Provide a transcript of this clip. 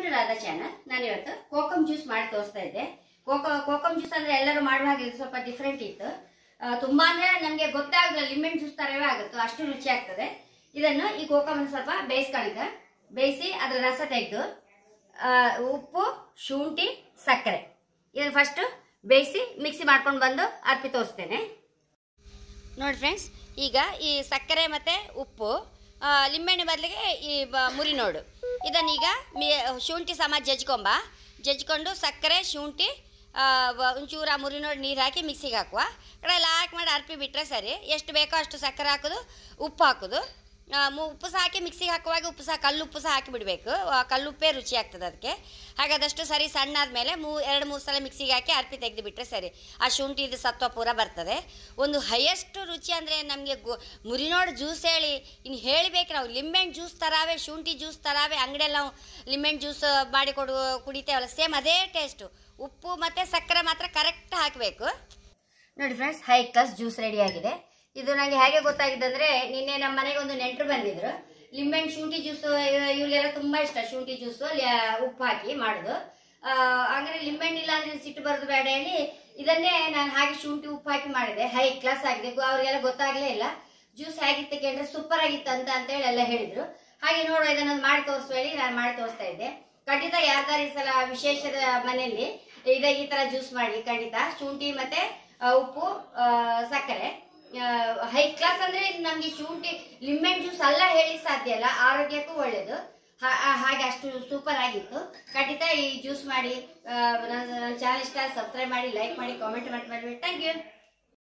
to Radha channel ನಾನು ಇವತ್ತು kokum juice ಮಾಡಿ ತೋರಿಸ್ತಾ ಇದ್ದೆ ಕೋಕೋ ಕೋಕಮ್ ಜ್ಯೂಸ್ ಅಂದ್ರೆ ಎಲ್ಲರೂ ಮಾಡುವ ಹಾಗೆ ಇದು ಸ್ವಲ್ಪ ಡಿಫ್ರೆಂಟ್ ಇತ್ತು ಆ, ತುಂಬಾ ಅಂದ್ರೆ ನಮಗೆ ಗೊತ್ತಾಗಲ್ಲ ಲಿಮೆನ್ ಜ್ಯೂಸ್ ತರವೇ ಆಗುತ್ತೋ ಅಷ್ಟು ರುಚಿ ಆಗ್ತದೆ ಇದನ್ನು ಈ ಕೋಕಮ್ ಸ್ವಲ್ಪ ಬೇಯಿಸ್ಕೊಳಕ ಬೇಯಿಸಿ ಅದರ ರಸ ತೆಗೆದು ಉಪ್ಪು ಶುಂಠಿ ಸಕ್ಕರೆ ಇದನ್ನು ಫಸ್ಟ್ ಬೇಯಿಸಿ ಮಿಕ್ಸಿ ಮಾಡ್ಕೊಂಡು ಬಂದು ಅರ್ಪಿ ತೋರಿಸ್ತೇನೆ ನೋಡಿ ಫ್ರೆಂಡ್ಸ್ ಈಗ ಈ ಸಕ್ಕರೆ ಮತ್ತು ಉಪ್ಪು ಆ, ಲಿಂಬೆಹಣ್ಣು ಬದಲಿಗೆ ಈ ಬ- ಮುರಿನೋಡು ಇದನ್ನೀಗ ಮಿ ಶುಂಠಿ ಸಮ ಜಜ್ಕೊಂಬ ಜಜ್ಕೊಂಡು ಸಕ್ಕರೆ ಶುಂಠಿ ಆ, ವ- ಒಂಚೂರು ಆ ಮುರಿನೋಡು ನೀರು ಹಾಕಿ ಮಿಕ್ಸಿಗೆ ಹಾಕುವ ಕಡೆಲ್ಲ ಹಾಕಿ ಮಾಡಿ ಅರ್ಪಿ ಬಿಟ್ಟರೆ ಸರಿ ಎಷ್ಟು ಬೇಕೋ ಅಷ್ಟು ಸಕ್ಕರೆ ಹಾಕೋದು ಉಪ್ಪು ಹಾಕೋದು ಆ, ಮು- ಉಪ್ಪು ಸಹ ಹಾಕಿ ಮಿಕ್ಸಿಗೆ ಹಾಕುವಾಗ ಉಪ್ಪು ಸಹ ಕಲ್ಲುಪ್ಪು ಸಹ ಹಾಕಿ ಬಿಡಬೇಕು ಕಲ್ಲುಪ್ಪೇ ರುಚಿ ಆಗ್ತದೆ ಅದಕ್ಕೆ ಹಾಗೆ ಅದಷ್ಟು ಸರಿ ಸಣ್ಣ ಆದಮೇಲೆ ಮೂ ಎರಡು ಮೂರು ಸಲ ಮಿಕ್ಸಿಗೆ ಹಾಕಿ ಅರ್ಪಿ ತೆಗೆದು ಬಿಟ್ಟರೆ ಸರಿ ಆ ಶುಂಠಿದು ಸತ್ವ ಪೂರ ಬರ್ತದೆ ಒಂದು ಹೈಯೆಸ್ಟ್ ರುಚಿ ಅಂದರೆ ನಮಗೆ ಗೊ ಮುರಿನೋಡು ಜ್ಯೂಸ್ ಹೇಳಿ ಇನ್ನು ಹೇಳಬೇಕು ನಾವು ಲಿಂಬೆಹಣ್ಣು ಜ್ಯೂಸ್ ತರಾವೆ ಶುಂಠಿ ಜ್ಯೂಸ್ ತರಾವೆ ಅಂಗಡಿಯಲ್ಲಿ ನಾವು ಲಿಂಬೆಹಣ್ಣು ಜ್ಯೂಸ್ ಮಾಡಿ ಕೊಡು ಕುಡಿತೇವಲ್ಲ ಸೇಮ್ ಅದೇ ಟೇಸ್ಟು ಉಪ್ಪು ಮತ್ತು ಸಕ್ಕರೆ ಮಾತ್ರ ಕರೆಕ್ಟ್ ಹಾಕಬೇಕು ನೋಡಿ friends high class juice ready ಆಗಿದೆ ಇದು ನನಗೆ ಹೇಗೆ ಗೊತ್ತಾಗಿದೆ ಅಂದ್ರೆ ನಿನ್ನೆ ನಮ್ಮ ಮನೆಗೆ ಒಂದು ನೆಂಟರು ಬಂದಿದ್ರು ಲಿಂಬೆಹಣ್ಣು ಶುಂಠಿ ಜ್ಯೂಸ್ ಇವ್ರಿಗೆಲ್ಲ ತುಂಬಾ ಇಷ್ಟ ಶುಂಠಿ ಜ್ಯೂಸ್ ಉಪ್ಪು ಹಾಕಿ ಮಾಡುದು ಆ, ಅಂದ್ರೆ ಲಿಂಬೆಹಣ್ಣು ಇಲ್ಲ ಅಂದ್ರೆ ಸಿಟ್ಟು ಬರೋದು ಬೇಡ ಹೇಳಿ ಇದನ್ನೇ ನಾನು ಹಾಗೆ ಶುಂಠಿ ಉಪ್ಪು ಹಾಕಿ ಮಾಡಿದೆ ಹೈ ಕ್ಲಾಸ್ ಆಗಿದೆ ಗೊ- ಅವ್ರಿಗೆಲ್ಲ ಗೊತ್ತಾಗ್ಲೇ ಇಲ್ಲ ಜ್ಯೂಸ್ ಹೇಗಿತ್ತು ಕೇಳಿದ್ರೆ ಸೂಪರ್ ಆಗಿತ್ತು ಅಂತ ಅಂತ ಹೇಳಿ ಎಲ್ಲ ಹೇಳಿದ್ರು ಹಾಗೆ ನೋಡುವ ಇದನ್ನೊಂದು ಮಾಡಿ ತೋರಿಸುವ ಹೇಳಿ ನಾನು ಮಾಡಿ ತೋರಿಸ್ತಾ ಇದ್ದೆ ಖಂಡಿತ ಯಾರ್ದಾರು ಈ ಸಲ ವಿಶೇಷದ ಮನೆಯಲ್ಲಿ ಇದ ಈ ತರ ಜ್ಯೂಸ್ ಮಾಡಿ ಖಂಡಿತ ಶುಂಠಿ ಮತ್ತೆ ಆ, ಉಪ್ಪು ಆ, ಸಕ್ಕರೆ ಹೈ ಕ್ಲಾಸ್ ಅಂದ್ರೆ ಇದು ನಮ್ಗೆ ಶುಂಠಿ ಲಿಂಬೆಹಣ್ಣು ಜ್ಯೂಸ್ ಎಲ್ಲ ಹೇಳಿ ಸಾಧ್ಯ ಅಲ್ಲ ಆರೋಗ್ಯಕ್ಕೂ ಒಳ್ಳೇದು ಹಾ- ಆ- ಹಾಗೆ ಅಷ್ಟು ಸೂಪರ್ ಆಗಿತ್ತು ಖಂಡಿತ ಈ ಜ್ಯೂಸ್ ಮಾಡಿ ನನ್ನ ಚಾನಲ್ ಇಷ್ಟ ಸಬ್ಸ್ಕ್ರೈಬ್ ಮಾಡಿ ಲೈಕ್ ಮಾಡಿ ಕಾಮೆಂಟ್ ಮಾಡಿ ಥ್ಯಾಂಕ್ ಯು